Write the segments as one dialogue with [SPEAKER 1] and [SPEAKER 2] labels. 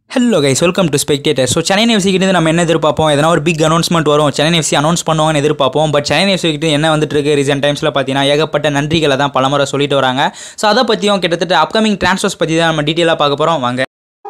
[SPEAKER 1] hello guys welcome to Spectator so Chennai FC கிட்ட நம்ம என்ன எதிர்பார்ப்போம் எதனா ஒரு பிக் அனௌன்ஸ்மெண்ட் வரும் சென்னை எஃப்சி அனௌன்ஸ் பண்ணுவாங்கன்னு எதிர்பார்ப்போம் பட் சென்னை எஃப்சி கிட்ட என்ன வந்துட்டு இருக்கு ரீசெண்ட் டைம்ஸில் பார்த்தீங்கன்னா ஏகப்பட்ட நன்றிகளை தான் பலமுறை சொல்லிட்டு வராங்க ஸோ அதை பற்றியும் கிட்டத்தட்ட அப்கமிங் ட்ரான்ஸ்ஃபர்ஸ் பற்றி தான் நம்ம டீட்டெயிலாக பார்க்க போகிறோம் வாங்க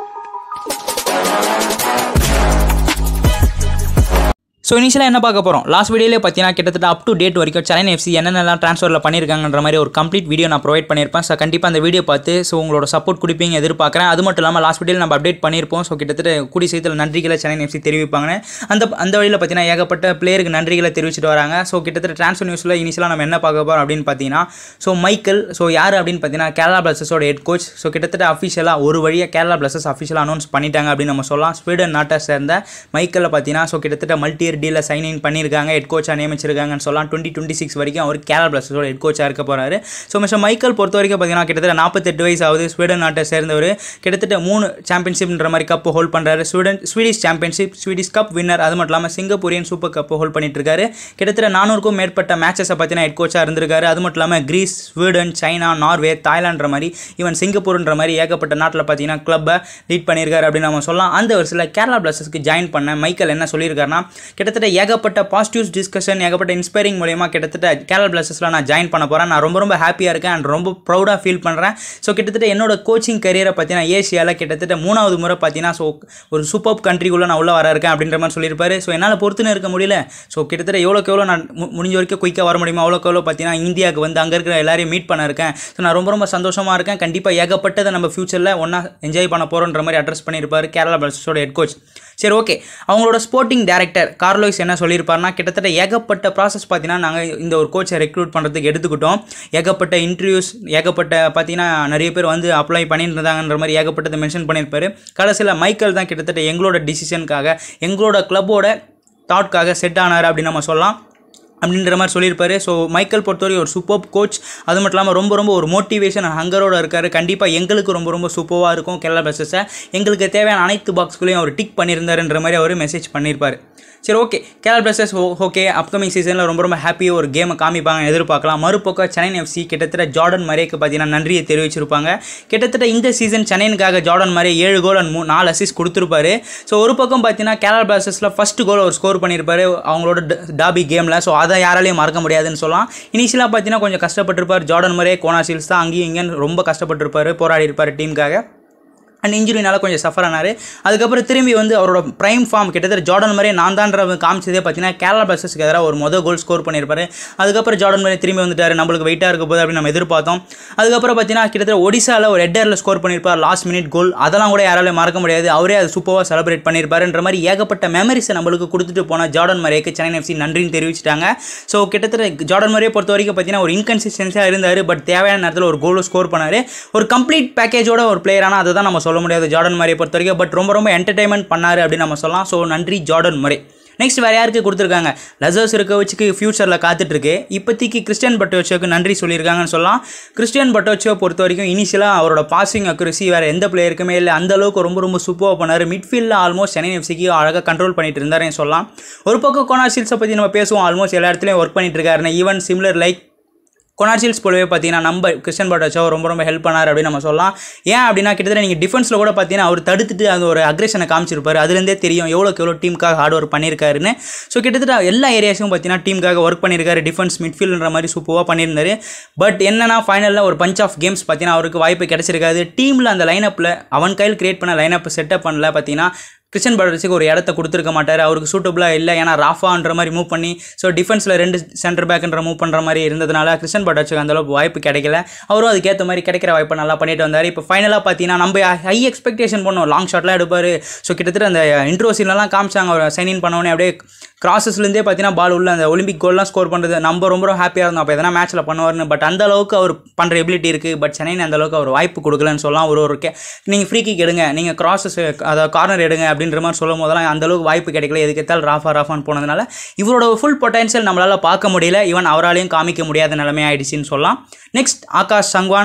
[SPEAKER 1] ஸோ இனிஷியலாக என்ன பார்க்க போகிறோம் லாஸ்ட் வீடியோலே பார்த்தீங்கன்னா கிட்டத்தட்ட அப் டு டேட் வரைக்கும் சென்னை எஃப்சி என்னென்னலாம் ட்ரான்ஸ்ஃபரில் பண்ணியிருக்காங்கன்ற மாதிரி ஒரு கம்ப்ளீட் வீடியோ நான் ப்ரொவைட் பண்ணியிருப்பேன் ஸோ கண்டிப்பாக அந்த வீடியோ பார்த்து ஸோ உங்களோட சப்போர்ட் கொடுப்பீங்க எதிர்பார்க்குறேன் அது மட்டும் இல்லாமல் லாஸ்ட் வீடியோவில் நம்ம அப்டேட் பண்ணியிருப்போம் ஸோ கிட்டத்தட்ட கூடி சீத்தில் நன்றிகளை சென்னை எஃப்சி தெரிவிப்பாங்க அந்த அந்த வழியில் பார்த்தீங்கன்னா ஏகப்பட்ட பிளேயருக்கு நன்றிகளை தெரிவிச்சிட்டு வராங்க ஸோ கிட்டத்தட்ட ட்ரான்ஸ்ஃபர் நியூஸில் இனிஷியலாக நம்ம என்ன பார்க்க போகிறோம் அப்படின்னு பார்த்தீங்கன்னா ஸோ மைக்கேல் ஸோ யார் அப்படின்னு பார்த்தீங்கன்னா கேரளா பிளஸஸோட ஹெட் கோச் ஸோ கிட்டத்தட்ட அஃபிஷியலாக ஒரு வழியாக கேரளா பிளஸஸ் அஃபிஷியலாக அனௌன்ஸ் பண்ணிட்டாங்க அப்படின்னு நம்ம சொல்லலாம் ஸ்வீடன் நாட்டை சேர்ந்த மைக்கேலில் பார்த்தீங்கன்னா ஸோ கிட்டத்தட்ட மல்டி இயர் டீலில் சைன் இன் பண்ணியிருக்காங்க ஹெட் கோச்சாக நியமிச்சிருக்காங்கன்னு சொல்லலாம் டுவெண்ட்டி டுவெண்ட்டி சிக்ஸ் வரைக்கும் அவர் கேரளா பிளஸஸோட ஹெட் கோச்சாக இருக்க போகிறாரு ஸோ மிஸ்டர் மைக்கேல் பொறுத்த வரைக்கும் பார்த்தீங்கன்னா கிட்டத்தட்ட நாற்பத்தெட்டு வயசு ஆகுது ஸ்வீடன் நாட்டை சேர்ந்தவர் கிட்டத்தட்ட மூணு சாம்பியன்ஷிப்ன்ற மாதிரி கப் ஹோல்ட் பண்ணுறாரு Sweden Swedish championship Swedish cup winner அது மட்டும் இல்லாமல் சிங்கப்பூரியன் சூப்பர் கப் ஹோல்ட் பண்ணிட்டு இருக்காரு கிட்டத்தட்ட நானூறுக்கும் மேற்பட்ட மேட்சஸை பற்றின ஹெட் கோச்சாக இருந்திருக்காரு அது மட்டும் இல்லாமல் கிரீஸ் ஸ்வீடன் சைனா நார்வே தாய்லான்ற மாதிரி ஈவன் சிங்கப்பூர்ன்ற மாதிரி ஏகப்பட்ட நாட்டில் பார்த்தீங்கன்னா கிளப்பை லீட் பண்ணியிருக்காரு அப்படின்னு நம்ம சொல்லலாம் அந்த வருஷத்தில் கேரளா பிளஸஸ்க்கு ஜாயின் பண்ண மைக்கேல் என்ன சொல்லியிருக்காருன்னா கிட்டத்தட்ட ஏகப்பட்ட பாசிட்டிவ்ஸ் டிஸ்கஷன் ஏகப்பட்ட இன்ஸ்பைரிங் மூலியமா கிட்டத்தட்ட கேரளா பிளஸஸில் நான் ஜாயின் பண்ண போகிறேன் நான் ரொம்ப ரொம்ப ஹாப்பியாக இருக்கேன் அண்ட் ரொம்ப ப்ரௌடாக ஃபீல் பண்ணுறேன் ஸோ கிட்டத்தட்ட என்னோட கோச்சிங் கரியரை பார்த்தீங்கன்னா ஏஷியாவில் கிட்டத்தட்ட மூணாவது முறை பார்த்தீங்கன்னா ஸோ ஒரு சூப்பர் கண்ட்ரிக்குள்ளே நான் உள்ள வர இருக்கேன் அப்படின்ற மாதிரி சொல்லியிருப்பாரு ஸோ என்னால் பொறுத்துன்னு இருக்க முடியல ஸோ கிட்டத்தட்ட எவ்வளோக்கு எவ்வளோ நான் மு- முடிஞ்ச வரைக்கும் குயிக்காக வர முடியுமா அவ்வளோக்கு எவ்வளோ பார்த்தீங்கன்னா இந்தியாவுக்கு வந்து அங்கே இருக்கிற எல்லாரையும் மீட் பண்ண இருக்கேன் ஸோ நான் ரொம்ப ரொம்ப சந்தோஷமாக இருக்கேன் கண்டிப்பாக ஏகப்பட்டதை நம்ம ஃபியூச்சரில் ஒன்றா என்ஜாய் பண்ண போகிறோன்ற மாதிரி அட்ரஸ் பண்ணியிருப்பாரு கேரளா பிளஸஸோட ஹெட் கோச் சரி ஓகே அவங்களோட ஸ்போர்ட்டிங் டேரக்டர் கார்லோய்ஸ் என்ன சொல்லியிருப்பாருன்னா கிட்டத்தட்ட ஏகப்பட்ட ப்ராசஸ் பார்த்தீங்கன்னா நாங்கள் இந்த ஒரு கோச்சை ரெக்ரூட் பண்ணுறதுக்கு எடுத்துக்கிட்டோம் ஏகப்பட்ட இன்டர்வியூஸ் ஏகப்பட்ட பார்த்தீங்கன்னா நிறைய பேர் வந்து அப்ளை பண்ணிட்டு இருந்தாங்கன்ற மாதிரி ஏகப்பட்டதை மென்ஷன் பண்ணியிருப்பாரு கடைசியில் மைக்கேல் தான் கிட்டத்தட்ட எங்களோட டிசிஷனுக்காக எங்களோட கிளப்போட தாட்காக செட் ஆனார் அப்படின்னு நம்ம சொல்லலாம் அப்படின்ற மாதிரி சொல்லியிருப்பாரு ஸோ மைக்கேல் பொறுத்தவரைக்கும் ஒரு சூப்பர் கோச் அது மட்டும் இல்லாமல் ரொம்ப ரொம்ப ஒரு மோட்டிவேஷன் ஹங்கரோட இருக்காரு கண்டிப்பாக எங்களுக்கு ரொம்ப ரொம்ப சூப்பராக இருக்கும் கேரளா பிளஸஸை எங்களுக்கு தேவையான அனைத்து பாக்ஸ்களையும் அவர் டிக் பண்ணியிருந்தாருன்ற மாதிரி அவர் மெசேஜ் பண்ணியிருப்பார் சரி ஓகே கேரளா பிளஸஸ் ஓகே அப்கமிங் சீசனில் ரொம்ப ரொம்ப ஹாப்பியாக ஒரு கேமை காமிப்பாங்க எதிர்பார்க்கலாம் மறுபக்கம் சென்னை எஃப்சி கிட்டத்தட்ட ஜார்டன் மரேக்கு பார்த்தீங்கன்னா நன்றியை தெரிவிச்சிருப்பாங்க கிட்டத்தட்ட இந்த சீசன் சென்னைனுக்காக ஜார்டன் மரே ஏழு கோல் அண்ட் மூ நாலு அசிஸ் கொடுத்துருப்பாரு ஸோ ஒரு பக்கம் பார்த்தீங்கன்னா கேரளா பிளாஸ்டர்ஸில் ஃபஸ்ட் கோல் அவர் ஸ்கோர் பண்ணியிருப்பாரு அவங்களோட ட- டாபி கேமில் ஸோ அதை யாராலையும் மறக்க முடியாதுன்னு சொல்லலாம் இனிஷியலாக பார்த்தீங்கன்னா கொஞ்சம் கஷ்டப்பட்டிருப்பார் ஜார்டன் மரே கோனா சீல்ஸ் தான் அங்கேயும் இங்கேயும் ரொம்ப கஷ்டப்பட்டிருப்பாரு போராடி இருப்பார் டீமுக்காக அண்ட் இன்ஜுரினால கொஞ்சம் சஃபர் ஆனார் அதுக்கப்புறம் திரும்பி வந்து அவரோட ப்ரைம் ஃபார்ம் கிட்டத்தட்ட ஜார்டன் மரே நான் தான்ற காமிச்சதே பார்த்தீங்கன்னா கேரளா பிளஸஸ்க்கு எதிராக ஒரு மொதல் கோல் ஸ்கோர் பண்ணியிருப்பாரு அதுக்கப்புறம் ஜார்டன் மரே திரும்பி வந்துட்டார் நம்மளுக்கு வெயிட்டாக இருக்க போது அப்படின்னு நம்ம எதிர்பார்த்தோம் அதுக்கப்புறம் பார்த்தீங்கன்னா கிட்டத்தட்ட ஒடிசாவில் ஒரு ஹெட்டரில் ஸ்கோர் பண்ணியிருப்பார் லாஸ்ட் மினிட் கோல் அதெல்லாம் கூட யாராலையும் மறக்க முடியாது அவரே அது சூப்பராக செலிப்ரேட் பண்ணியிருப்பாருன்ற மாதிரி ஏகப்பட்ட மெமரிஸை நம்மளுக்கு கொடுத்துட்டு போன ஜார்டன் மரேக்கு சென்னை எஃப்சி நன்றின்னு தெரிவிச்சிட்டாங்க ஸோ கிட்டத்தட்ட ஜார்டன் மரே பொறுத்த வரைக்கும் பார்த்தீங்கன்னா ஒரு இன்கன்சிஸ்டன்ஸாக இருந்தார் பட் தேவையான நேரத்தில் ஒரு கோலும் ஸ்கோர் பண்ணார் ஒரு கம்ப்ளீட் பேக்கேஜோட ஒரு பிளேயர் ஆனால் அதை தான் நம்ம சொல்ல முடியாது ஜார்டன் மரே பொறுத்த வரைக்கும் பட் ரொம்ப ரொம்ப என்டர்டைன்மெண்ட் பண்ணார் அப்படின்னு நம்ம சொல்லலாம் ஸோ நன்றி ஜார்டன் மரே நெக்ஸ்ட் வேறு யாருக்கு கொடுத்துருக்காங்க லசர்ஸ் இருக்க வச்சுக்கு ஃபியூச்சரில் காத்துட்ருக்கு இப்போதைக்கு கிறிஸ்டியன் பட்டோச்சோக்கு நன்றி சொல்லியிருக்காங்கன்னு சொல்லலாம் கிறிஸ்டியன் பட்டோச்சோ பொறுத்த வரைக்கும் இனிஷியலாக அவரோட பாசிங் அக்யூரசி வேறு எந்த பிளேயருக்குமே இல்லை அந்த அளவுக்கு ரொம்ப ரொம்ப சூப்பராக பண்ணார் மிட்ஃபீல்டில் ஆல்மோஸ்ட் சென்னை எஃப்சிக்கு அழகாக கண்ட்ரோல் பண்ணிட்டு இருந்தாருன்னு சொல்லலாம் ஒரு பக்கம் கோனாசில்ஸை பற்றி நம்ம பேசுவோம் ஆல்மோஸ்ட் எல்லா இடத்துலையும் ஒர்க் பண்ணிட்டு இருக்காருன்னு ஈவன் சிமிலர் லைக் கொனார்சில்ஸ் போலவே பார்த்தீங்கன்னா நம்ம கிறிஸ்டியன் பட்டாச்சோ ரொம்ப ரொம்ப ஹெல்ப் பண்ணார் அப்படின்னு நம்ம சொல்லலாம் ஏன் அப்படின்னா கிட்டத்தட்ட நீங்கள் டிஃபென்ஸில் கூட பார்த்தீங்கன்னா அவர் தடுத்துட்டு அந்த ஒரு அக்ரேஷனை காமிச்சிருப்பாரு அதுலேருந்தே தெரியும் எவ்வளோக்கு எவ்வளோ டீமுக்காக ஹார்ட் ஒர்க் பண்ணியிருக்காருன்னு ஸோ கிட்டத்தட்ட எல்லா ஏரியாஸும் பார்த்தீங்கன்னா டீமுக்காக ஒர்க் பண்ணியிருக்காரு டிஃபென்ஸ் மிட்ஃபீல்டுன்ற மாதிரி சூப்பராக பண்ணியிருந்தாரு பட் என்னன்னா ஃபைனலில் ஒரு பஞ்ச் ஆஃப் கேம்ஸ் பார்த்தீங்கன்னா அவருக்கு வாய்ப்பு கிடைச்சிருக்காது டீமில் அந்த லைனப்பில் அவன் கையில் கிரியேட் பண்ண லைனப் செட்டப் பண்ணல பார்த்தீங்கன்னா கிறிஸ்டியன் பட்டர்ஸுக்கு ஒரு இடத்த கொடுத்துருக்க மாட்டார் அவருக்கு சூட்டபுளாக இல்லை ஏன்னா ராஃபான்ற மாதிரி மூவ் பண்ணி ஸோ டிஃபென்ஸில் ரெண்டு சென்டர் பேக்குன்ற மூவ் பண்ணுற மாதிரி இருந்ததுனால கிறிஸ்டியன் பட்டர்ஸுக்கு அந்தளவுக்கு வாய்ப்பு கிடைக்கல அவரும் அதுக்கேற்ற மாதிரி கிடைக்கிற வாய்ப்பை நல்லா பண்ணிட்டு வந்தார் இப்போ ஃபைனலாக பார்த்தீங்கன்னா நம்ம ஹை எக்ஸ்பெக்டேஷன் பண்ணோம் லாங் ஷாட்லாம் எடுப்பார் ஸோ கிட்டத்தட்ட அந்த இன்ட்ரோ சீன்லலாம் காமிச்சாங்க அவர் சைன் இன் பண்ணோடனே அப்படியே கிராசஸ்லேருந்தே பார்த்தீங்கன்னா பால் உள்ள அந்த ஒலிம்பிக் கோல்லாம் ஸ்கோர் பண்ணுறது நம்ம ரொம்ப ரொம்ப ஹாப்பியாக இருந்தோம் அப்போ எதனா மேட்ச்சில் பண்ணுவார்னு பட் அந்த அளவுக்கு அவர் பண்ணுற எபிலிட்டி இருக்குது பட் சென்னை அந்த அளவுக்கு அவர் வாய்ப்பு கொடுக்கலன்னு சொல்லலாம் ஒரு ஒரு கே நீங்கள் ஃப்ரீ கிக் எடுங்க நீங்கள் கிராசஸ் அதாவது கார்னர் எடுங்க அப்படின்ற மாதிரி சொல்லும் போதெல்லாம் அந்த அளவுக்கு வாய்ப்பு கிடைக்கல எதுக்கு எடுத்தாலும் ராஃபா ராஃபான்னு போனதுனால இவரோட ஃபுல் பொட்டன்ஷியல் நம்மளால் பார்க்க முடியல ஈவன் அவராலையும் காமிக்க முடியாத நிலைமை ஆயிடுச்சுன்னு சொல்லலாம் நெக்ஸ்ட் ஆகாஷ் சங்வான்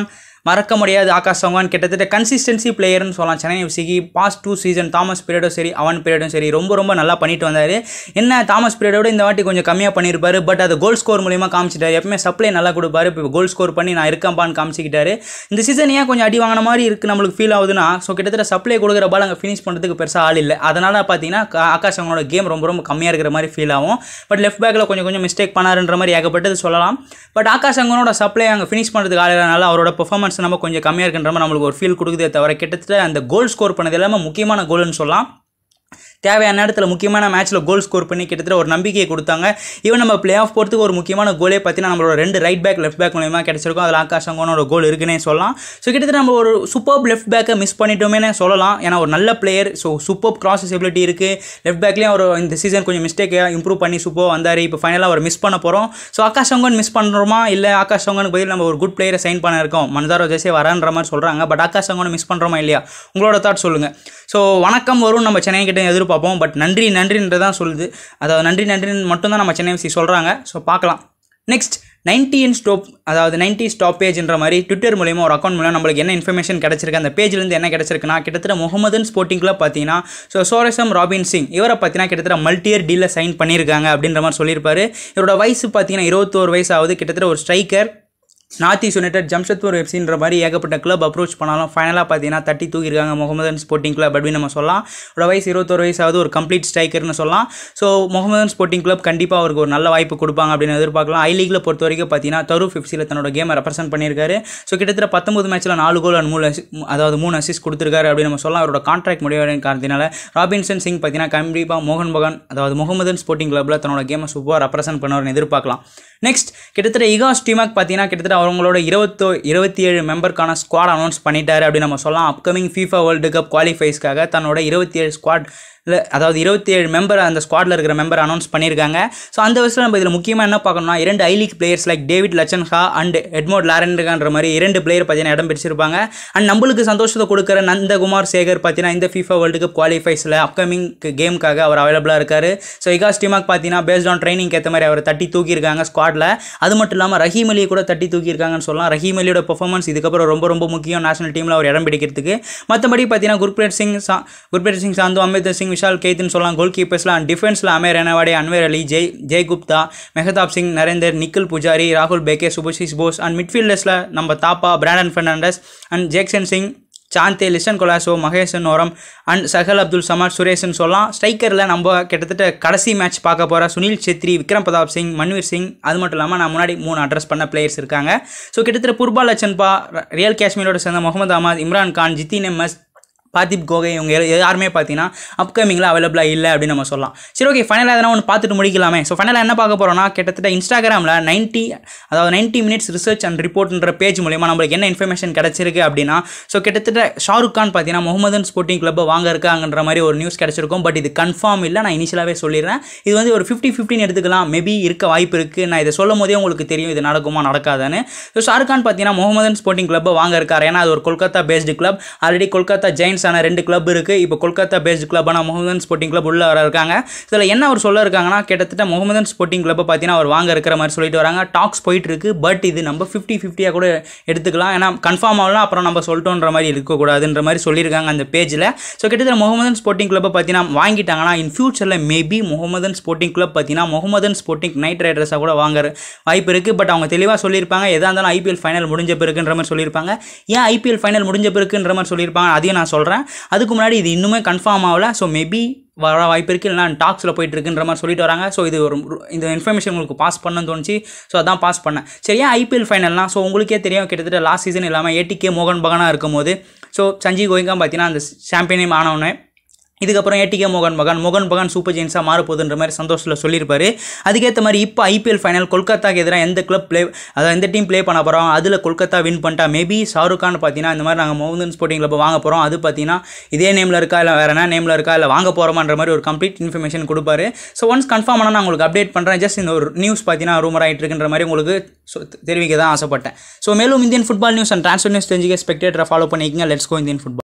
[SPEAKER 1] மறக்க முடியாது ஆகாஷ் சவான் கிட்டத்தட்ட கன்சிஸ்டன்சி பிளேயர்னு சொல்லலாம் சென்னை எஃப்சிக்கு பாஸ்ட் டூ சீசன் தாமஸ் பீரியடும் சரி அவன் பீரியடும் சரி ரொம்ப ரொம்ப நல்லா பண்ணிட்டு வந்தார் என்ன தாமஸ் பீரியடோட இந்த வாட்டி கொஞ்சம் கம்மியாக பண்ணியிருப்பாரு பட் அது கோல் ஸ்கோர் மூலியமாக காமிச்சிட்டாரு எப்பவுமே சப்ளை நல்லா கொடுப்பாரு இப்போ கோல் ஸ்கோர் பண்ணி நான் இருக்கேன்பான்னு காமிச்சிக்கிட்டாரு இந்த சீசன் ஏன் கொஞ்சம் அடி வாங்கின மாதிரி இருக்குது நம்மளுக்கு ஃபீல் ஆகுதுன்னா ஸோ கிட்டத்தட்ட சப்ளை கொடுக்குற பால் அங்கே ஃபினிஷ் பண்ணுறதுக்கு பெருசாக ஆள் இல்லை அதனால் பார்த்தீங்கன்னா கா- ஆகாஷ் அவங்களோட கேம் ரொம்ப ரொம்ப கம்மியாக இருக்கிற மாதிரி ஃபீல் ஆகும் பட் லெஃப்ட் பேக்கில் கொஞ்சம் கொஞ்சம் மிஸ்டேக் பண்ணாருன்ற மாதிரி ஏகப்பட்டது சொல்லலாம் பட் ஆகாஷ் அங்கனோட சப்ளை அங்கே ஃபினிஷ் பண்ணுறதுக்கு ஆள் இல்லைனால அவரோட பெர்ஃபார்மன்ஸ் நம்ம கொஞ்சம் கம்மியாக இருக்குன்ற மாதிரி நம்மளுக்கு ஒரு ஃபீல் கொடுக்குதே தவிர கிட்டத்தட்ட அந்த கோல் ஸ்கோர் பண்ணது எல்லாமே முக்கியமான கோல்னு சொல்லலாம் தேவையான நேரத்தில் முக்கியமான மேட்ச்சில் கோல் ஸ்கோர் பண்ணி கிட்டத்தட்ட ஒரு நம்பிக்கையை கொடுத்தாங்க ஈவன் நம்ம பிளே ஆஃப் போகிறதுக்கு ஒரு முக்கியமான கோலே பார்த்தீங்கன்னா நம்மளோட ரெண்டு ரைட் பேக் லெஃப்ட் பேக் மூலயமா கிடைச்சிருக்கும் அதில் ஆகாஷ் அங்கோனோட கோல் இருக்குன்னே சொல்லலாம் ஸோ கிட்டத்தட்ட நம்ம ஒரு சூப்பர் லெஃப்ட் பேக்கை மிஸ் பண்ணிட்டோமேனே சொல்லலாம் ஏன்னா ஒரு நல்ல player so super cross ability இருக்குது லெஃப்ட் பேக்லேயும் அவர் இந்த சீசன் கொஞ்சம் மிஸ்டேக்கை இம்ப்ரூவ் பண்ணி சூப்பர் வந்தார் இப்போ ஃபைனலாக அவர் மிஸ் பண்ண போகிறோம் ஸோ ஆகாஷ் அங்கன் மிஸ் பண்ணுறோமா இல்லை ஆகாஷ் அங்கனுக்கு பதில் நம்ம ஒரு குட் பிளேயரை சைன் பண்ண இருக்கோம் மன்தாரோ ஜெஸே வரன்ற மாதிரி சொல்கிறாங்க பட் ஆகாஷ் அங்கன் மிஸ் பண்ணுறோமா இல்லையா உங்களோட தாட் சொல்லுங்கள் ஸோ வணக்கம் வரும் நம்ம சென்னை கிட்ட எதிர்பார்ப்போம் பட் நன்றி நன்றின்றது தான் சொல்லுது அதாவது நன்றி நன்றின்னு மட்டும்தான் நம்ம சென்னை எஃப்சி சொல்கிறாங்க ஸோ பார்க்கலாம் நெக்ஸ்ட் நைன்டீன் ஸ்டாப் அதாவது நைன்டி ஸ்டாப் பேஜ்ன்ற மாதிரி ட்விட்டர் மூலியமா ஒரு அக்கௌண்ட் மூலம் நம்மளுக்கு என்ன இன்ஃபர்மேஷன் கிடச்சிருக்கு அந்த பேஜ்லேருந்து என்ன கிடச்சிருக்குன்னா கிட்டத்தட்ட முகமதன் ஸ்போர்ட்டிங் கிளப் பார்த்தீங்கன்னா ஸோ சோரசம் ராபின் சிங் இவரை பார்த்தீங்கன்னா கிட்டத்தட்ட மல்டியர் டீலில் சைன் பண்ணியிருக்காங்க அப்படின்ற மாதிரி சொல்லியிருப்பாரு இவரோட வயசு பார்த்தீங்கன்னா இருபத்தோரு வயசு ஆகுது கிட்டத்தட்ட ஒரு striker north east united Jamshedpur எஃப்சின்ற மாதிரி ஏகப்பட்ட கிளப் அப்ரோச் பண்ணாலும் ஃபைனலாக பார்த்தீங்கன்னா தட்டி தூக்கியிருக்காங்க முகமதன் ஸ்போர்ட்டிங் கிளப் அப்படின்னு நம்ம சொல்லலாம் ஒரு வயசு இருபத்தொரு வயசாவது ஒரு கம்ப்ளீட் ஸ்ட்ரைக்கர்னு சொல்லலாம் ஸோ முகமதன் ஸ்போர்ட்டிங் கிளப் கண்டிப்பாக அவருக்கு ஒரு நல்ல வாய்ப்பு கொடுப்பாங்க அப்படின்னு எதிர்பார்க்கலாம் ஐ லீக்ல பொறுத்த வரைக்கும் பார்த்தீங்கன்னா தரூஃப் எஃப்சியில் தன்னோட கேமை ரெப்ரசென்ட் பண்ணியிருக்காரு ஸோ கிட்டத்தட்ட பத்தொம்பது மேட்ச்சில் நாலு கோல் அண்ட் மூணு assist- அதாவது மூணு அசிஸ்ட் கொடுத்துருக்காரு அப்படின்னு நம்ம சொல்லலாம் அவரோட கான்ட்ராக்ட் முடிவடைன காரணத்தினால ராபின்சன் சிங் பார்த்தீங்கன்னா கண்டிப்பாக மோகன் பகான் அதாவது முகமதன் ஸ்போர்ட்டிங் கிளப்பில் தன்னோட கேமை சூப்பராக ரெப்ரசென்ட் பண்ணுவார்னு எதிர்பார்க்கலாம் நெக்ஸ்ட் கிட்டத்தட்ட இகாஸ் டீமாக் பார்த்தீங்கன்னா கிட்டத்தட்ட அவங்களோட இருபத்தோ இருபத்தி ஏழு மெம்பருக்கான ஸ்குவாட் அனௌன்ஸ் பண்ணிட்டாரு அப்படின்னு நம்ம சொல்லலாம் அப்கமிங் FIFA வேர்ல்டு கப் குவாலிஃபைஸ்க்காக தன்னோட இருபத்தி ஏழு ஸ்குவாட் அதாவது இருபத்தி ஏழு மெம்பர் அந்த ஸ்குவாடில் இருக்கிற மெம்பர் அனௌன்ஸ் பண்ணியிருக்காங்க ஸோ அந்த விஷயத்தில் நம்ம இதில் முக்கியமாக என்ன பார்க்கணும்னா இரண்டு I league players like David Lalhlansanga and Edmund லாரன்டுகான்ற மாதிரி இரண்டு பிளேயர் பார்த்தீங்கன்னா இடம் பிடிச்சிருப்பாங்க அண்ட் நம்மளுக்கு சந்தோஷத்தை கொடுக்குற நந்தகுமார் சேகர் பார்த்தீங்கன்னா இந்த FIFA வேர்ல்டு கப் குவாலிஃபைஸில் அப்கமிங் கேமுக்காக அவர் அவைலபிளாக இருக்காரு ஸோ இகாஸ் டீமாக் பார்த்தீங்கன்னா பேஸ்ட் ஆன் ட்ரைனிங் ஏற்ற மாதிரி அவர் தட்டி தூக்கியிருக்காங்க ஸ்குவாடில் அது மட்டும் இல்லாமல் ரஹீம் அலியை கூட தட்டி தூக்கியிருக்காங்கன்னு சொல்லலாம் ரஹீம் அலியோட பெர்ஃபார்மன்ஸ் இதுக்கப்புறம் ரொம்ப ரொம்ப முக்கியம் நேஷனல் டீமில் அவர் இடம் பிடிக்கிறதுக்கு மற்றபடி பார்த்தீங்கன்னா குர்பிரீத் சிங் சா குர்பிரீத் சிங் சாந்து அமிர்தர் சிங் விஷால் கேத்துன்னு சொல்லலாம் கோல் கீப்பர்ஸில் அண்ட் டிஃபென்ஸில் அமேர் ரெனவாடே அன்வர் அலி ஜெய் ஜெய் குப்தா மெஹதாப் சிங் நரேந்தர் நிக்கில் புஜாரி ராகுல் பேக்கே சுபஷிஷ் போஸ் அண்ட் மிட்ஃபீல்டர்ஸில் நம்ம தாப்பா Brandon Fernandez and Jackson Singh சாந்தே listen கொலாசோ Maheshan ஓரம் அண்ட் சஹல் அப்துல் சமாட் சுரேஷன் சொல்லலாம் ஸ்ட்ரைக்கரில் நம்ம கிட்டத்தட்ட கடைசி மேட்ச் பார்க்க போகிற சுனில் சேத்ரி விக்ரம் பிரதாப் சிங் மன்வீர் சிங் அது மட்டும் இல்லாமல் நான் முன்னாடி மூணு அட்ரஸ் பண்ண பிளேயர்ஸ் இருக்காங்க ஸோ கிட்டத்தட்ட புர்பால் லச்சன்பா ரியல் காஷ்மீரோட சேர்ந்த முகமது அஹமத் இம்ரான் கான் ஜித்தின் எம்எஸ் பாதிப் கோகை இவங்க எல்லா- யாருமே பார்த்தீங்கன்னா அப்கமிங்கில் அவைலபிளாக இல்லை அப்படின்னு நம்ம சொல்லலாம் சரி ஓகே ஃபைனலாக எதனா ஒன்று பார்த்துட்டு முடிக்கலாமே ஸோ ஃபைனலாக என்ன பார்க்க போகிறோம்னா கிட்டத்தட்ட இன்ஸ்டாகிராமில் 90 அதாவது 90 மினிட்ஸ் ரிசர்ச் அண்ட் ரிப்போர்ட்ன்ற பேஜ் மூலியமாக நம்மளுக்கு என்ன இன்ஃபர்மேஷன் கிடச்சிருக்கு அப்படின்னா ஸோ கிட்டத்தட்ட ஷாருக் கான் பார்த்தீங்கன்னா முகமதன் ஸ்போர்ட்டிங் கிளப்பை வாங்க இருக்காங்கன்ற மாதிரி ஒரு நியூஸ் கிடச்சிருக்கும் பட் இது கன்ஃபார்ம் இல்லை நான் இனிஷியலாகவே சொல்லிடுறேன் இது வந்து ஒரு ஃபிஃப்டி ஃபிஃப்டின் எடுத்துக்கலாம் மேபி இருக்க வாய்ப்பு இருக்குது நான் இதை சொல்லும் போதே உங்களுக்கு தெரியும் இது நடக்குமா நடக்காதான்னு ஸோ ஷாருக் கான் பார்த்தீங்கன்னா முகமதன் ஸ்போர்ட்டிங் கிளப்பை வாங்க இருக்காரு ஏன்னா அது ஒரு Kolkata based club already Kolkata giants ஆன ரெண்டு கிளப் இருக்குது இப்போ கொல்கத்தா பேஸ்டு கிளப்பான முகமதன் ஸ்போர்ட்டிங் கிளப் உள்ள வர இருக்காங்க இதில் என்ன அவர் சொல்ல இருக்காங்கன்னா கிட்டத்தட்ட முகமதன் ஸ்போர்ட்டிங் கிளப்பை பார்த்தீங்கன்னா அவர் வாங்க இருக்கிற மாதிரி சொல்லிட்டு வராங்க டாக்ஸ் போயிட்டு இருக்கு பட் இது நம்ம ஃபிஃப்டி ஃபிஃப்டியாக கூட எடுத்துக்கலாம் ஏன்னா கன்ஃபார்ம் ஆகலாம் அப்புறம் நம்ம சொல்லிட்டோன்ற மாதிரி இருக்கக்கூடாதுன்ற மாதிரி சொல்லியிருக்காங்க அந்த பேஜில் ஸோ கிட்டத்தட்ட முகமதன் ஸ்போர்ட்டிங் கிளப்பை பார்த்தீங்கன்னா வாங்கிட்டாங்கன்னா இன் ஃபியூச்சரில் மேபி முகமதன் ஸ்போர்ட்டிங் கிளப் பார்த்தீங்கன்னா முகமதன் ஸ்போர்ட்டிங் நைட் ரைடர்ஸாக கூட வாங்குற வாய்ப்பு இருக்குது பட் அவங்க தெளிவாக சொல்லியிருப்பாங்க எதாக இருந்தாலும் ஐபிஎல் ஃபைனல் முடிஞ்ச பிறகுன்ற மாதிரி சொல்லியிருப்பாங்க ஏன் ஐபிஎல் ஃபைனல் முடிஞ்ச பிறகுன்ற மாதிரி சொல்லியிருப்பாங்க அதையும் நான் சொல்கிறேன் அதுக்கு முன்னாடி இது இன்னுமே கன்ஃபார்ம் ஆகல ஸோ மேபி வர வாய்ப்பு இருக்குது இல்லைனா டாக்ஸில் போயிட்டு இருக்குன்ற மாதிரி சொல்லிட்டு வராங்க ஸோ இது ஒரு இந்த இன்ஃபர்மேஷன் உங்களுக்கு பாஸ் பண்ணணும்னு தோணுச்சு ஸோ அதான் பாஸ் பண்ணேன் சரியா ஐபிஎல் ஃபைனல்னால் ஸோ உங்களுக்கே தெரியும் கிட்டத்தட்ட லாஸ்ட் சீசன் இல்லாமல் ஏடிகே மோகன் பகானாக இருக்கும்போது ஸோ சஞ்சீவ் கோயங்கா பார்த்தீங்கன்னா அந்த சாம்பியனே ஆனவனே இதுக்கப்புறம் ஏடிகே மோகன் பகான் மோகன் பகான் சூப்பர் ஜெயின்ஸாக மாறப்போகுதுன்ற மாதிரி சந்தோஷத்தில் சொல்லியிருப்பாரு அதுக்கேற்ற மாதிரி இப்போ ஐபிஎல் ஃபைனல் கொல்கத்தாக்கு எதிராக எந்த கிளப் ப்ளே அதாவது எந்த டீம் ப்ளே பண்ண போகிறோம் அதில் கொல்கத்தா வின் பண்ணிட்டா மேபி ஷாருக் கான் பார்த்தீங்கன்னா இந்த மாதிரி நாங்கள் மோகன் ஸ்போர்ட்டிங் கிளப் வாங்க போகிறோம் அது பார்த்தீங்கன்னா இதே நேமில் இருக்கா இல்லை வேறு என்ன நேமில் இருக்கா இல்லை வாங்க போகிறோமான்ற மாதிரி ஒரு கம்ப்ளீட் இன்ஃபர்மேஷன் கொடுப்பாரு ஸோ ஒன்ஸ் கன்ஃபார்ம் ஆனால் நான் உங்களுக்கு அப்டேட் பண்ணுறேன் ஜஸ்ட் இந்த ஒரு நியூஸ் பார்த்தீங்கன்னா ரூமர் ஆகிட்டு இருக்குன்ற மாதிரி உங்களுக்கு சொ- தெரிவிக்க தான் ஆசைப்பட்டேன் ஸோ மேலும் Indian football news and transfer news தெரிஞ்சுக்க ஸ்பெக்டேட்டரை ஃபாலோ பண்ணிக்கங்க லெட்ஸ் கோ இந்தியன் ஃபுட்பால்